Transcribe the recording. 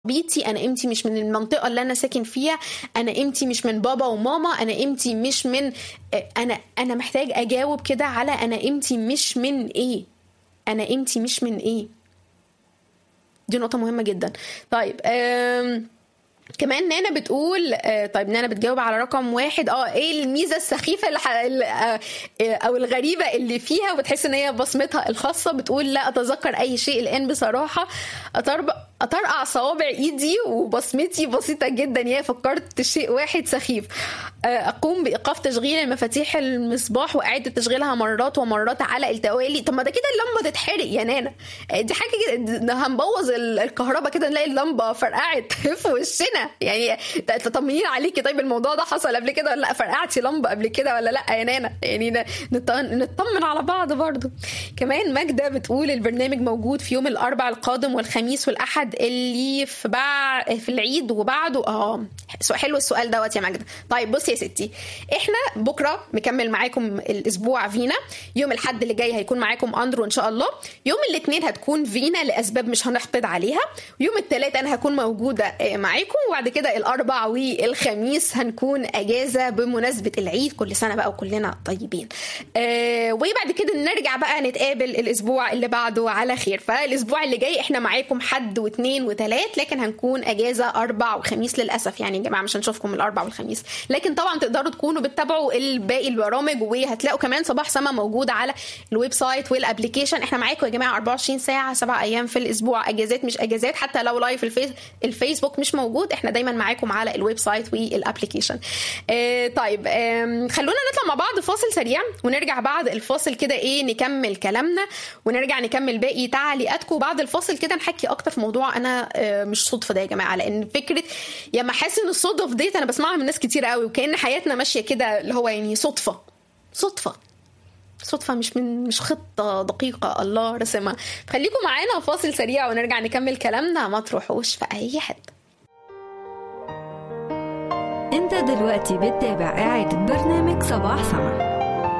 بيتي انا قيمتي مش من المنطقه اللي انا ساكن فيها انا قيمتي مش من بابا وماما انا قيمتي مش من انا انا محتاج اجاوب كده على انا قيمتي مش من ايه انا قيمتي مش من ايه دي نقطه مهمه جدا طيب أم كمان نانا بتقول آه طيب نانا بتجاوب على رقم واحد اه ايه الميزه السخيفه اللي آه او الغريبه اللي فيها وبتحس ان هي بصمتها الخاصه بتقول لا اتذكر اي شيء الان بصراحه اطرقع صوابع ايدي وبصمتي بسيطه جدا يا فكرت شيء واحد سخيف آه اقوم بايقاف تشغيل المفاتيح المصباح واعاده تشغيلها مرات ومرات على التوالي طب ما ده كده اللمبه تتحرق يا نانا دي حاجه كده هنبوظ الكهرباء كده نلاقي اللمبه فرقعت في وشنا يعني تطمنين عليكي طيب الموضوع ده حصل قبل كده ولا لا فرقعتي لمبه قبل كده ولا لا يا نانا يعني نطمن على بعض برضو كمان ماجده بتقول البرنامج موجود في يوم الاربع القادم والخميس والاحد اللي في بع... في العيد وبعده اه حلو السؤال دوت يا ماجده طيب بصي يا ستي احنا بكره مكمل معاكم الاسبوع فينا يوم الحد اللي جاي هيكون معاكم اندرو ان شاء الله يوم الاثنين هتكون فينا لاسباب مش هنحقد عليها يوم الثلاث انا هكون موجوده معاكم وبعد كده الاربع والخميس هنكون اجازه بمناسبه العيد كل سنه بقى وكلنا طيبين آه وبعد كده نرجع بقى نتقابل الاسبوع اللي بعده على خير فالاسبوع اللي جاي احنا معاكم حد واثنين وثلاث لكن هنكون اجازه اربع وخميس للاسف يعني يا جماعه مش هنشوفكم الاربع والخميس لكن طبعا تقدروا تكونوا بتتابعوا الباقي البرامج وهتلاقوا كمان صباح سما موجود على الويب سايت والابلكيشن احنا معاكم يا جماعه 24 ساعه سبع ايام في الاسبوع اجازات مش اجازات حتى لو لايف الفيس الفيسبوك مش موجود احنا دايما معاكم على الويب سايت والابلكيشن اه طيب اه خلونا نطلع مع بعض فاصل سريع ونرجع بعد الفاصل كده ايه نكمل كلامنا ونرجع نكمل باقي تعليقاتكم بعد الفاصل كده نحكي اكتر في موضوع انا اه مش صدفه ده يا جماعه لان فكره يا محاسن الصدف ديت انا بسمعها من ناس كتير قوي وكان حياتنا ماشيه كده اللي هو يعني صدفه صدفه صدفة مش من مش خطة دقيقة الله رسمها خليكم معانا فاصل سريع ونرجع نكمل كلامنا ما تروحوش في أي حتة انت دلوقتي بتتابع إعادة برنامج صباح سما